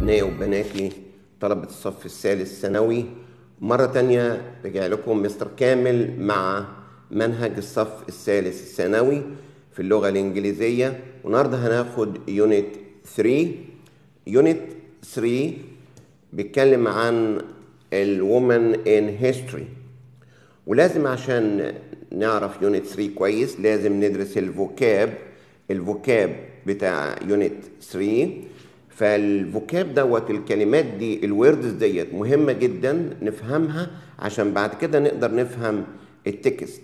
أبنائي وبناتي طلبة الصف الثالث ثانوي مرة تانية رجع لكم مستر كامل مع منهج الصف الثالث الثانوي في اللغة الإنجليزية والنهاردة هناخد يونت 3 يونت 3 بيتكلم عن الومن ان هيستوري ولازم عشان نعرف يونت 3 كويس لازم ندرس الفوكاب الفوكاب بتاع يونت 3 فالفوكاب دوت الكلمات دي الوردز ديت مهمه جدا نفهمها عشان بعد كده نقدر نفهم التكست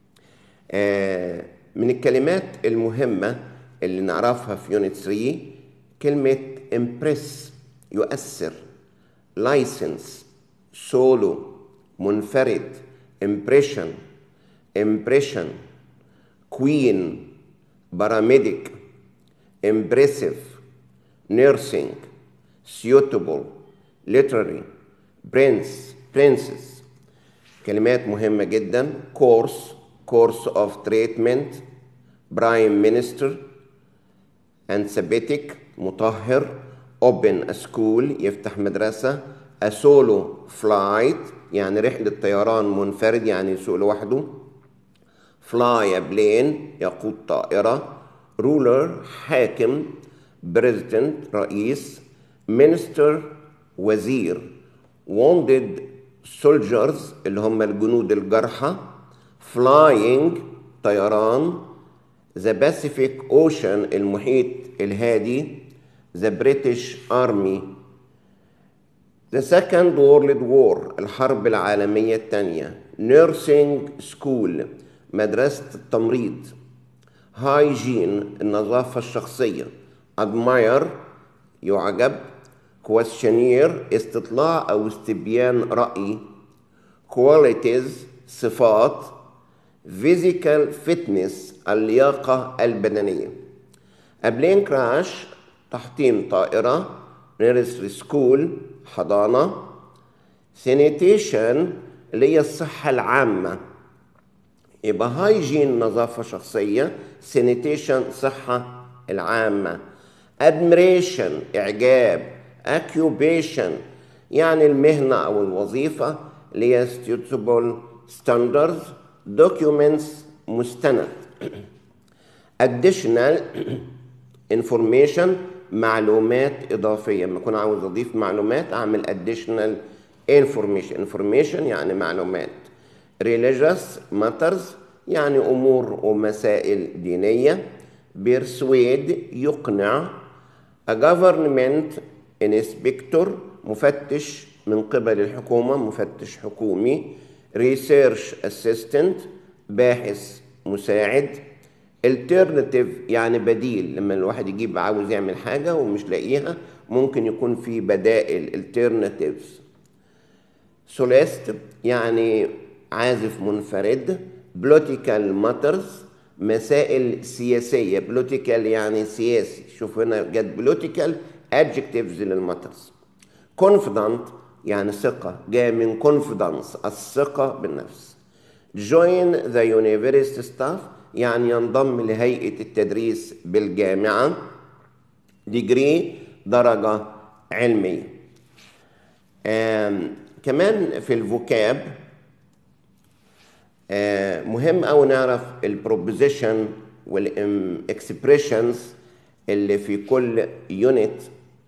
آه من الكلمات المهمه اللي نعرفها في يونت 3 كلمه امبرس يؤثر لايسنس سولو منفرد impression impression queen paramedic impressive nursing suitable literary prince princess كلمات مهمة جدا course course of treatment prime minister antiseptic مطهر open a school يفتح مدرسة a solo flight يعني رحلة طيران منفرد يعني يسوق لوحده fly a plane يقود طائرة ruler حاكم president رئيس minister وزير wounded soldiers اللي هم الجنود الجرحى flying طيران the Pacific Ocean المحيط الهادي the British Army The Second World War الحرب العالمية الثانية Nursing School مدرسة التمريض Hygiene النظافة الشخصية Admire يعجب Questionnaire استطلاع أو استبيان رأي Qualities صفات Physical Fitness اللياقة البدنية A plane crash تحطيم طائرة Nursery School حضانة سانيتيشن اللي هي الصحة العامة يبقى هايجين نظافة شخصية سانيتيشن صحة العامة ادميريشن إعجاب occupation يعني المهنة أو الوظيفة اللي هي suitable standards documents مستند additional information معلومات إضافية لما أكون عاوز أضيف معلومات أعمل additional information information يعني معلومات religious matters يعني أمور ومسائل دينية persuade يقنع a government inspector مفتش من قبل الحكومة مفتش حكومي research assistant باحث مساعد alternative يعني بديل لما الواحد يجيب عاوز يعمل حاجة ومش لاقيها ممكن يكون في بدائل alternatives solist يعني عازف منفرد political matters مسائل سياسية political يعني سياسي شوف هنا جت political adjectives للماترز confident يعني ثقة جاية من confidence الثقة بالنفس join the university staff يعني ينضم لهيئة التدريس بالجامعة ديجري درجة علمية كمان في الفوكاب مهم أوي نعرف البروبوزيشن والاكسبريشنز اللي في كل يونت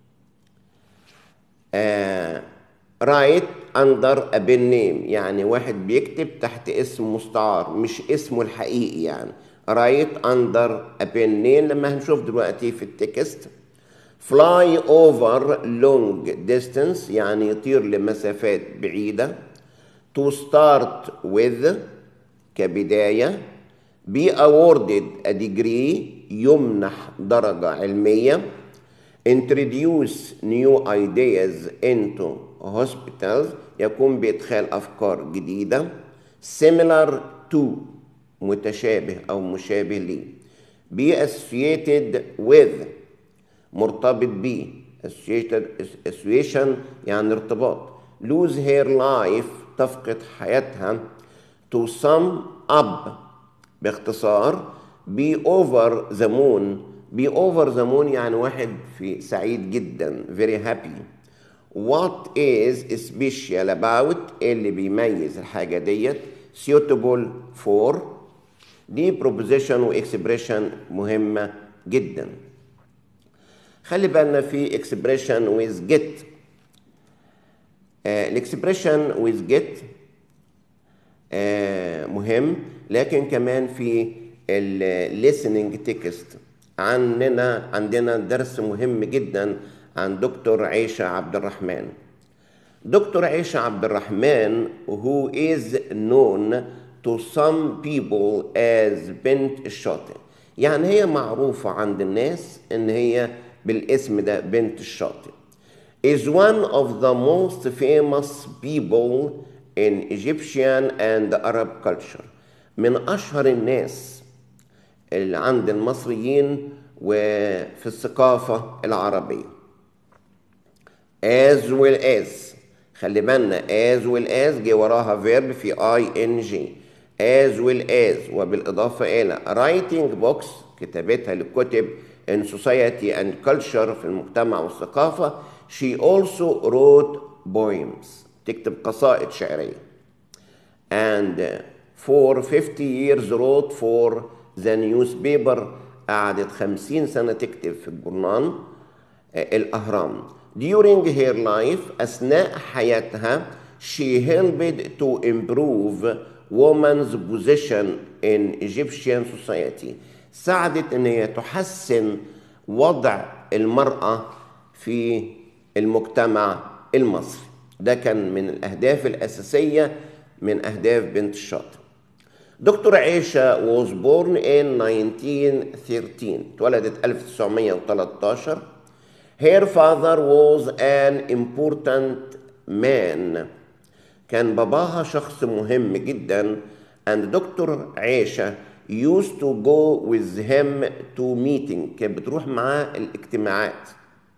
رايت اندر ا بن نيم يعني واحد بيكتب تحت اسم مستعار مش اسمه الحقيقي يعني رايت اندر ا بن نيم لما هنشوف دلوقتي في التكست فلاي اوفر لونج ديستانس يعني يطير لمسافات بعيده تو ستارت with كبدايه be awarded a degree يمنح درجه علميه introduce new ideas into hospitals يقوم بإدخال أفكار جديدة similar to متشابه أو مشابه ليه be associated with مرتبط ب associated association يعني ارتباط lose her life تفقد حياتها to sum up باختصار be over the moon be over the moon يعني واحد في سعيد جدا very happy what is special about اللي بيميز الحاجة ديت suitable for دي proposition و expression مهمة جدا خلي بالنا في expression with get الاكسبريشن with get آه مهم لكن كمان في الليسننج تكست عندنا عندنا درس مهم جدا عن دكتور عيشة عبد الرحمن دكتور عيشة عبد الرحمن who is known to some people as بنت الشاطئ يعني هي معروفة عند الناس ان هي بالاسم ده بنت الشاطئ is one of the most famous people in Egyptian and Arab culture من أشهر الناس اللي عند المصريين وفي الثقافة العربية as well as خلي بالنا as well as جه وراها verb في ing as well as وبالإضافة إلى writing books كتابتها للكتب in society and culture في المجتمع والثقافة she also wrote poems تكتب قصائد شعرية and for 50 years wrote for the newspaper قعدت 50 سنة تكتب في الجورنال الأهرام during her life أثناء حياتها she helped to improve woman's position in Egyptian society ساعدت ان هي تحسن وضع المرأة في المجتمع المصري ده كان من الأهداف الأساسية من أهداف بنت الشاطئ دكتور عيشة was born in 1913 اتولدت 1913 her father was an important man كان باباها شخص مهم جدا and دكتور عيشة used to go with him to meeting كانت بتروح معاه الاجتماعات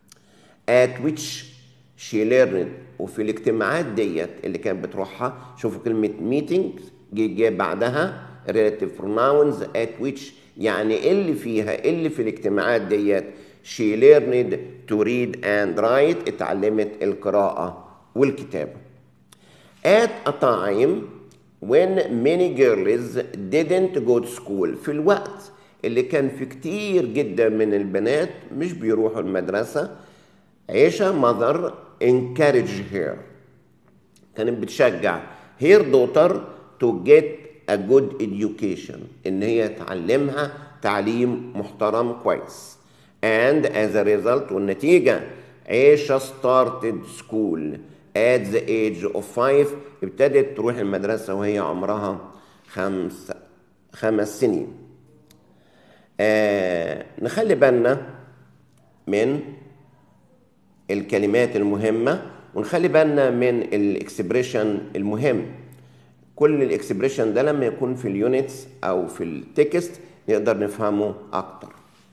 at which she learned وفي الاجتماعات ديت اللي كانت بتروحها شوفوا كلمة meetings جه جه بعدها relative pronouns at which يعني اللي فيها اللي في الاجتماعات ديت she learned to read and write اتعلمت القراءة والكتابة at a time when many girls didn't go to school في الوقت اللي كان في كتير جدا من البنات مش بيروحوا المدرسة عيشة mother encourage her كانت بتشجع her daughter to get a good education ان هي تعلمها تعليم محترم كويس and as a result والنتيجة عيشة started school at the age of five ابتدت تروح المدرسة وهي عمرها خمس خمس سنين آه نخلي بالنا من الكلمات المهمة ونخلي بالنا من الاكسبريشن المهم كل الاكسبريشن ده لما يكون في اليونتس او في التكست نقدر نفهمه اكتر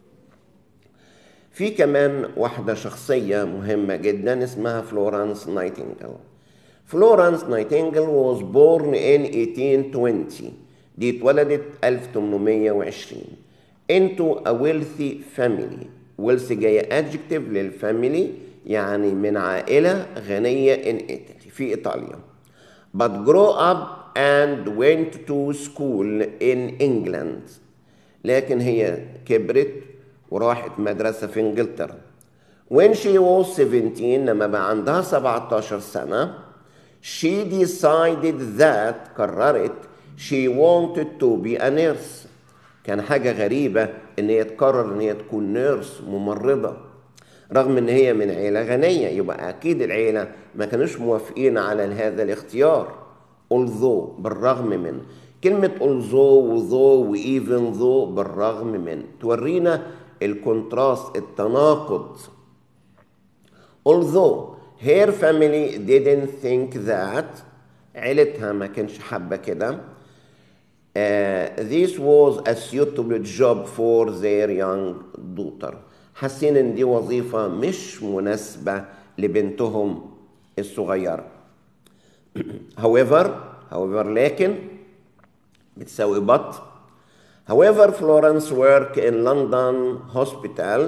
في كمان واحدة شخصية مهمة جدا اسمها فلورانس نايتنجل فلورانس نايتنجل was born in 1820 دي اتولدت 1820 into a wealthy family wealthy جاية adjective للفاميلي يعني من عائلة غنية in Italy في إيطاليا but grew up and went to school in England لكن هي كبرت وراحت مدرسة في إنجلترا when she was 17 لما بقى عندها 17 سنة she decided that قررت she wanted to be a nurse كان حاجة غريبة إن هي تقرر إن هي تكون نيرس ممرضة رغم إن هي من عيلة غنية يبقى أكيد العيلة ما كانوش موافقين على هذا الاختيار although بالرغم من كلمة although وذو وإيفن ذو بالرغم من تورينا الكونتراست التناقض although her family didn't think that عيلتها ما كانش حابة كده Uh, this was a suitable job for their young daughter حاسين ان دي وظيفة مش مناسبة لبنتهم الصغيرة however however لكن بتساوي but However, Florence worked in London hospital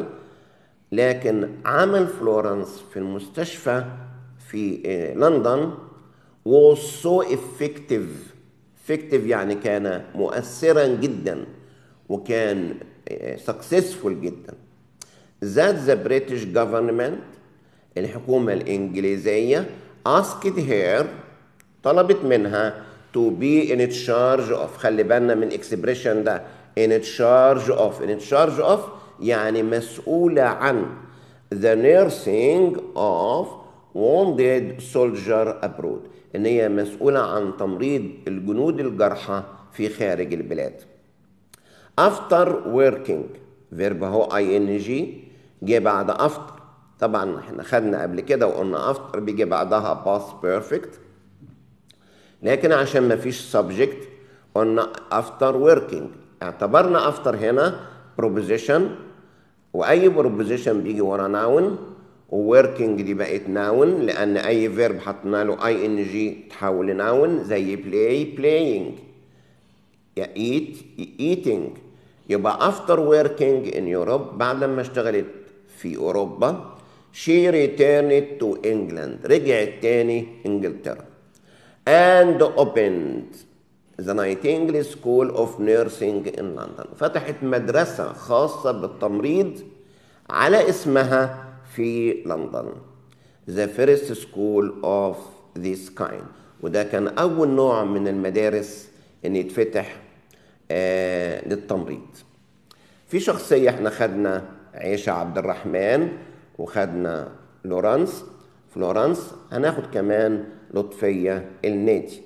لكن عمل فلورنس في المستشفى في آه، لندن was so effective effective يعني كان مؤثرا جدا وكان آه، successful جدا that the British government الحكومة الإنجليزية asked her طلبت منها to be in charge of خلي بالنا من expression ده in charge of in charge of يعني مسؤولة عن the nursing of wounded soldier abroad ان هي مسؤولة عن تمريض الجنود الجرحى في خارج البلاد after working verb هو ing جه بعد after طبعا احنا خدنا قبل كده وقلنا after بيجي بعدها past perfect لكن عشان ما فيش subject قلنا after working اعتبرنا after هنا proposition واي proposition بيجي ورا noun وworking دي بقت noun لان اي verb حطينا له ing تحول لناون زي play playing يا eat eating يبقى after working in Europe بعد ما اشتغلت في اوروبا she returned to England رجعت تاني انجلترا and opened the Nightingale School of Nursing in London فتحت مدرسة خاصة بالتمريض على اسمها في لندن the first school of this kind وده كان أول نوع من المدارس إن يتفتح آه للتمريض في شخصية احنا خدنا عيشة عبد الرحمن وخدنا لورانس فلورانس هناخد كمان لطفية النادي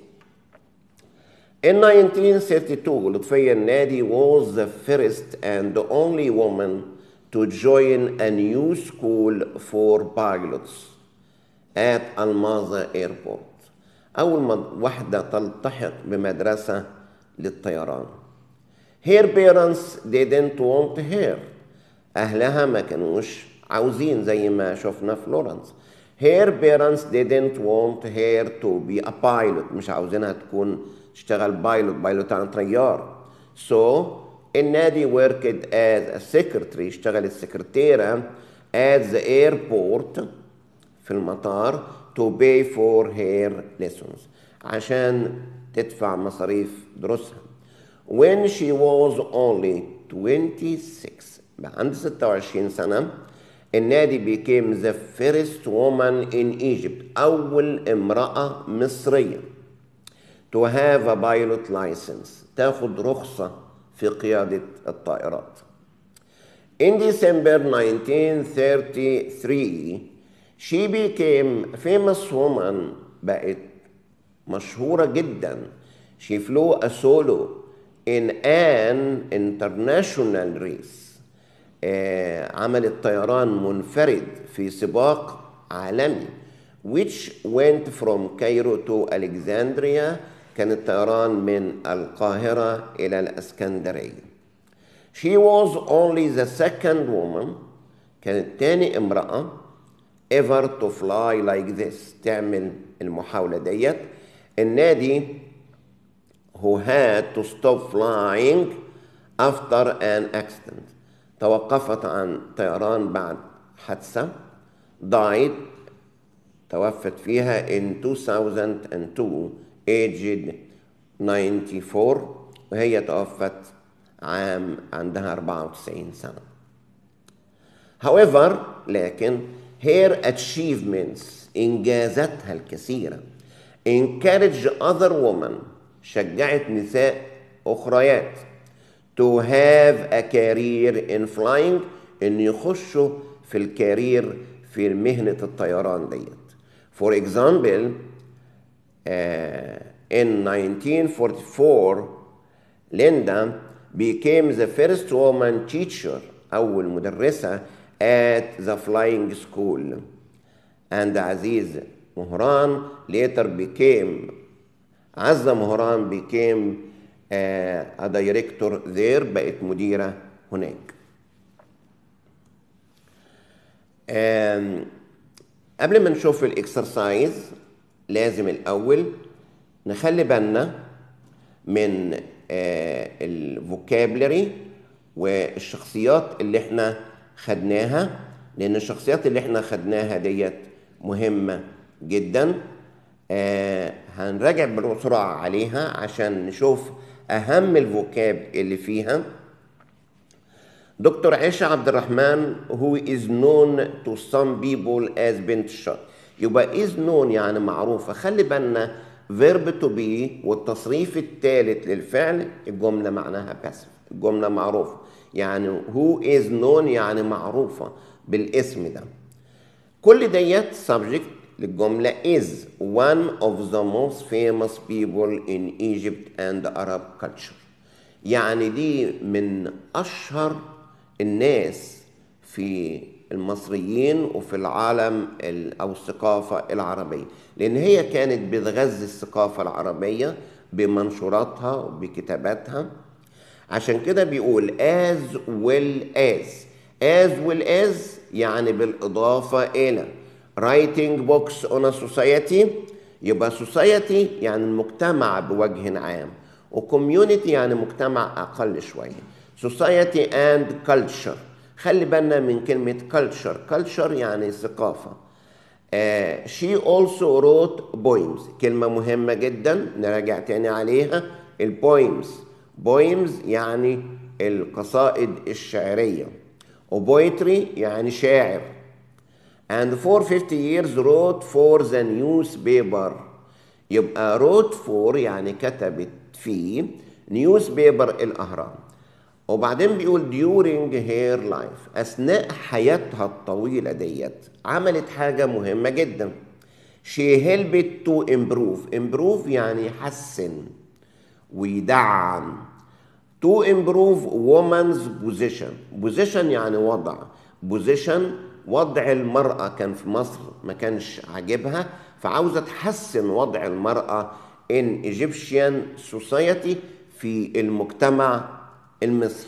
In 1932 لطفية النادي was the first and the only woman to join a new school for pilots at Almaza Airport أول ما واحدة تلتحق بمدرسة للطيران Her parents didn't want her أهلها ما كانوش عاوزين زي ما شفنا في لورنس Her parents didn't want her to be a pilot مش عاوزينها تكون تشتغل بايلوت بايلوت عن طيار so النادي worked as a secretary اشتغلت سكرتيرة at the airport في المطار to pay for her lessons عشان تدفع مصاريف دروسها when she was only 26 بقى عندها 26 سنة النادي became the first woman in Egypt أول امرأة مصرية to have a pilot license تاخد رخصة في قيادة الطائرات In December 1933 she became a famous woman بقت مشهورة جدا she flew a solo in an international race آه عملت طيران منفرد في سباق عالمي which went from Cairo to Alexandria كان الطيران من القاهرة إلى الأسكندرية She was only the second woman كانت تاني امرأة ever to fly like this تعمل المحاولة ديت النادي who had to stop flying after an accident توقفت عن طيران بعد حادثة died توفت فيها in 2002 aged 94 وهي توفت عام عندها 94 سنة however لكن her achievements إنجازاتها الكثيرة encourage other women شجعت نساء أخريات to have a career in flying إن يخشوا في الكارير في مهنة الطيران ديت for example uh, in 1944 Linda became the first woman teacher أول مدرسة at the flying school and Aziz Muhran later became عزة مهران became uh, a director there بقت مديرة هناك um, قبل ما نشوف الاكسرسايز لازم الأول نخلي بالنا من الفوكابلري والشخصيات اللي احنا خدناها لان الشخصيات اللي احنا خدناها ديت مهمة جدا آه هنراجع بسرعة عليها عشان نشوف أهم الفوكاب اللي فيها دكتور عائشة عبد الرحمن who is known to some people as بنت الشر يبقى is known يعني معروفة خلي بالنا verb to be والتصريف الثالث للفعل الجملة معناها passive الجملة معروفة يعني who is known يعني معروفة بالاسم ده كل ديت subject للجملة is one of the most famous people in Egypt and Arab culture يعني دي من أشهر الناس في المصريين وفي العالم أو الثقافة العربية لأن هي كانت بتغذي الثقافة العربية بمنشوراتها وبكتاباتها عشان كده بيقول as well as as well as يعني بالإضافة إلى writing books on a society يبقى society يعني المجتمع بوجه عام وcommunity يعني مجتمع أقل شوية society and culture خلي بالنا من كلمة culture culture يعني ثقافة uh, she also wrote poems كلمة مهمة جدا نراجع تاني عليها البويمز poems يعني القصائد الشعرية وبويتري يعني شاعر and for 50 years wrote for the newspaper يبقى wrote for يعني كتبت في newspaper الأهرام وبعدين بيقول during her life أثناء حياتها الطويلة ديت عملت حاجة مهمة جدا she helped to improve improve يعني يحسن ويدعم to improve woman's position position يعني وضع position وضع المرأة كان في مصر ما كانش عاجبها فعاوزة تحسن وضع المرأة in Egyptian society في المجتمع المصري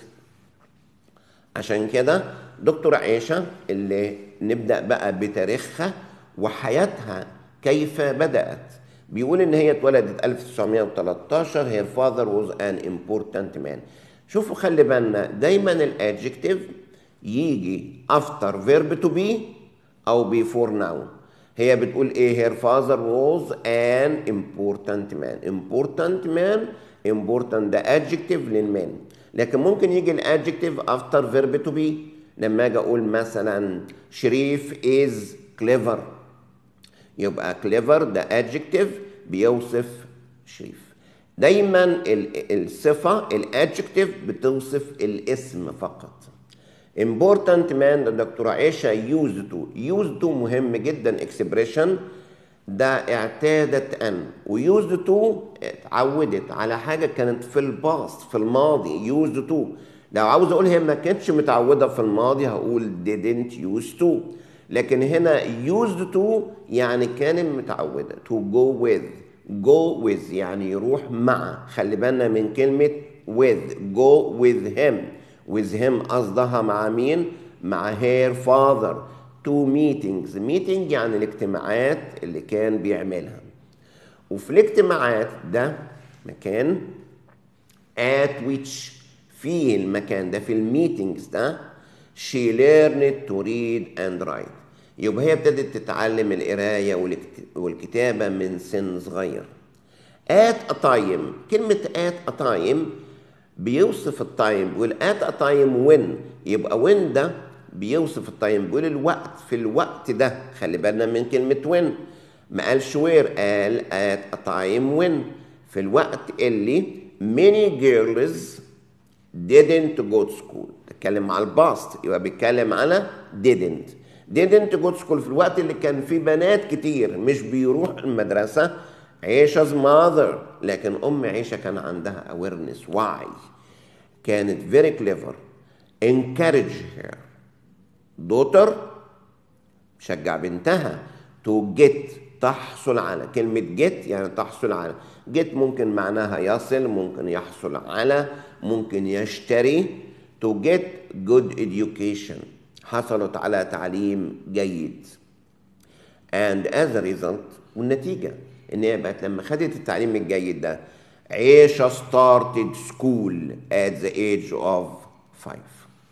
عشان كده دكتور عائشة اللي نبدأ بقى بتاريخها وحياتها كيف بدأت بيقول إن هي اتولدت 1913 her father was an important man شوفوا خلي بالنا دايما الادجكتيف يجي after verb to be أو before noun هي بتقول إيه her father was an important man important man important ده adjective للمان لكن ممكن يجي الادجكتيف after verb to be لما اجي اقول مثلا شريف is clever يبقى clever ده adjective بيوصف شريف دايما الصفة الادجكتيف بتوصف الاسم فقط important man دكتورة عائشة used to used to مهم جدا expression ده اعتادت ان ويوزد تو اتعودت على حاجه كانت في الباست في الماضي يوزد تو لو عاوز اقول هي ما كانتش متعوده في الماضي هقول didn't use to لكن هنا used to يعني كانت متعوده to go with go with يعني يروح مع خلي بالنا من كلمه with go with him with him قصدها مع مين مع her father تو meetings meeting يعني الاجتماعات اللي كان بيعملها وفي الاجتماعات ده مكان at which في المكان ده في الميتينجز ده she learned to read and write يبقى هي ابتدت تتعلم القراية والكتابة من سن صغير at a time كلمة at a time بيوصف التايم بيقول at a time when يبقى when ده بيوصف التايم بيقول الوقت في الوقت ده خلي بالنا من كلمة وين ما قالش وير قال at a time when في الوقت اللي many girls didn't go to school بتكلم على الباست يبقى بيتكلم على didn't didn't go to school في الوقت اللي كان فيه بنات كتير مش بيروح المدرسة عيشة mother لكن أم عيشة كان عندها awareness وعي كانت very clever encourage her daughter شجع بنتها to get تحصل على كلمة get يعني تحصل على get ممكن معناها يصل ممكن يحصل على ممكن يشتري to get good education حصلت على تعليم جيد and as a result والنتيجة ان هي بقت لما خدت التعليم الجيد ده عيشة started school at the age of five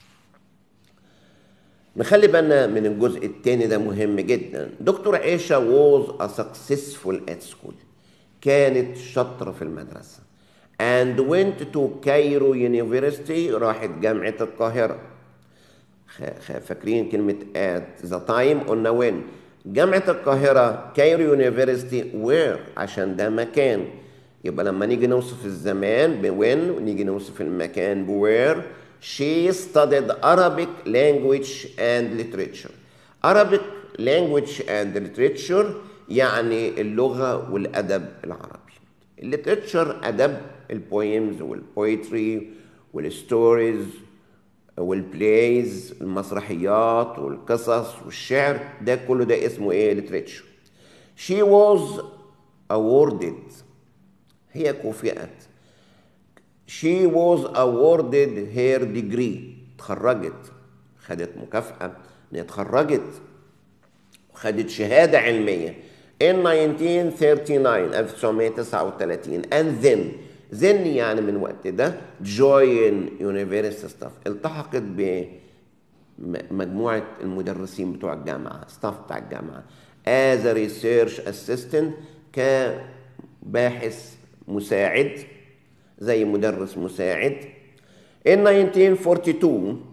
نخلي بالنا من الجزء الثاني ده مهم جدا دكتور عيشة was a successful at school كانت شاطرة في المدرسة and went to Cairo University راحت جامعة القاهرة فاكرين كلمة at the time قلنا when جامعة القاهرة كايرو يونيفرستي وير عشان ده مكان يبقى لما نيجي نوصف الزمان بوين ونيجي نوصف المكان بوير she studied Arabic language and literature Arabic language and literature يعني اللغة والأدب العربي الليتريتشر أدب البويمز والبويتري والستوريز والبلايز المسرحيات والقصص والشعر ده كله ده اسمه ايه literature she was awarded هي كافئت she was awarded her degree اتخرجت خدت مكافأة ان هي اتخرجت وخدت شهادة علمية in 1939 1939 and then then يعني من وقت ده join university staff التحقت بمجموعة المدرسين بتوع الجامعة staff بتاع الجامعة as a research assistant كباحث مساعد زي مدرس مساعد in 1942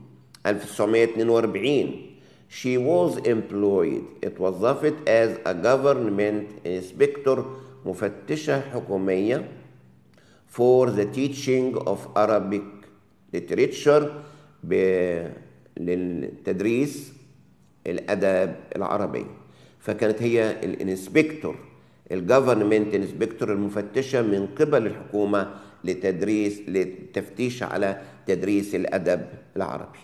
1942 she was employed اتوظفت as a government inspector مفتشة حكومية for the teaching of Arabic literature للتدريس الأدب العربي فكانت هي الانسبكتور الجفرمنت انسبكتور المفتشة من قبل الحكومة لتدريس للتفتيش على تدريس الأدب العربي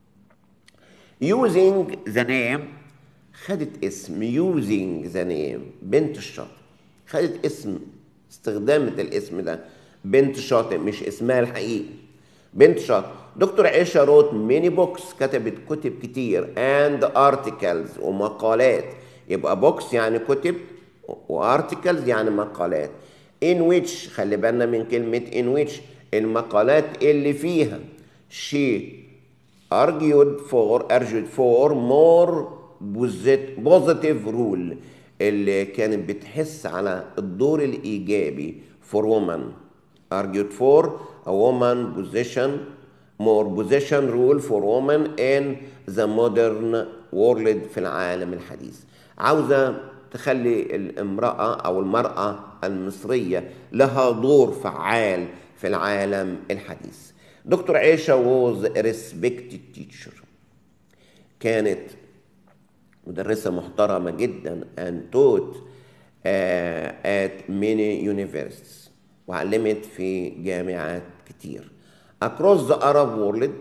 using the name خدت اسم using the name بنت الشاطئ خدت اسم استخدامة الاسم ده بنت شاطئ مش اسمها الحقيقي بنت شاطئ دكتور عائشة روت ميني بوكس كتبت كتب كتير and articles ومقالات يبقى بوكس يعني كتب وارتكلز يعني مقالات in which خلي بالنا من كلمة in which المقالات اللي فيها she argued for argued for more positive rule اللي كانت بتحس على الدور الإيجابي for woman argued for a woman position more position rule for woman in the modern world في العالم الحديث عاوزة تخلي الامرأة أو المرأة المصرية لها دور فعال في العالم الحديث دكتور عيشة was a respected teacher كانت مدرسة محترمة جدا and taught uh, at many universities وعلمت في جامعات كتير across the Arab world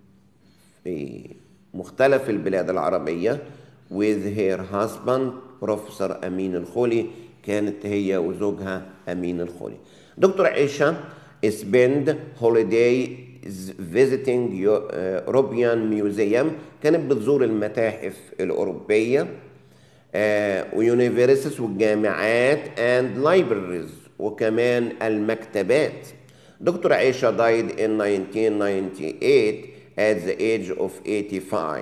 في مختلف البلاد العربية with her husband بروفيسور أمين الخولي كانت هي وزوجها أمين الخولي دكتور عيشة spend holiday visiting European Museum كانت بتزور المتاحف الأوروبية ويونيفرسيتيز والجامعات and libraries وكمان المكتبات دكتور عيشة died in 1998 at the age of 85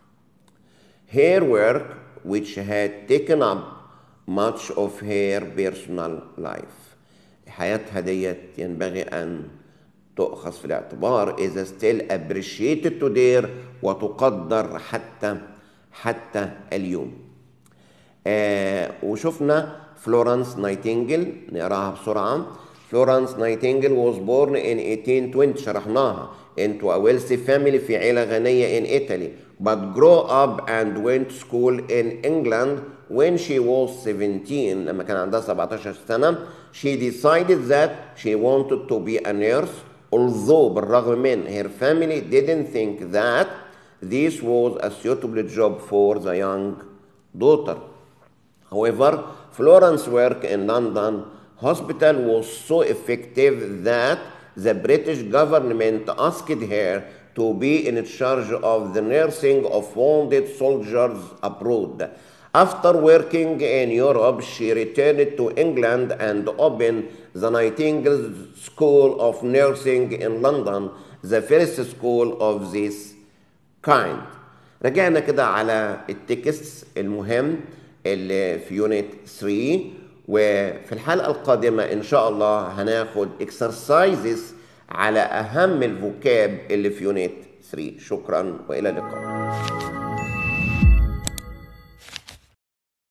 her work which had taken up much of her personal life حياتها ديت ينبغي أن تؤخذ في الاعتبار إذا still appreciated today وتقدر حتى حتى اليوم آه وشفنا فلورنس نايتنجل نقراها بسرعة فلورنس نايتنجل was born in 1820 شرحناها into a wealthy family في عيلة غنية in Italy but grew up and went to school in England when she was 17 لما كان عندها 17 سنة she decided that she wanted to be a nurse although بالرغم من her family didn't think that this was a suitable job for the young daughter however Florence's work in London hospital was so effective that the British government asked her to be in charge of the nursing of wounded soldiers abroad. After working in Europe, she returned to England and opened the Nightingale School of Nursing in London the first school of this kind رجعنا كده على التكست المهم اللي في يونت 3 وفي الحلقة القادمة إن شاء الله هناخد exercises على أهم الفوكاب اللي في يونت 3 شكرا وإلى اللقاء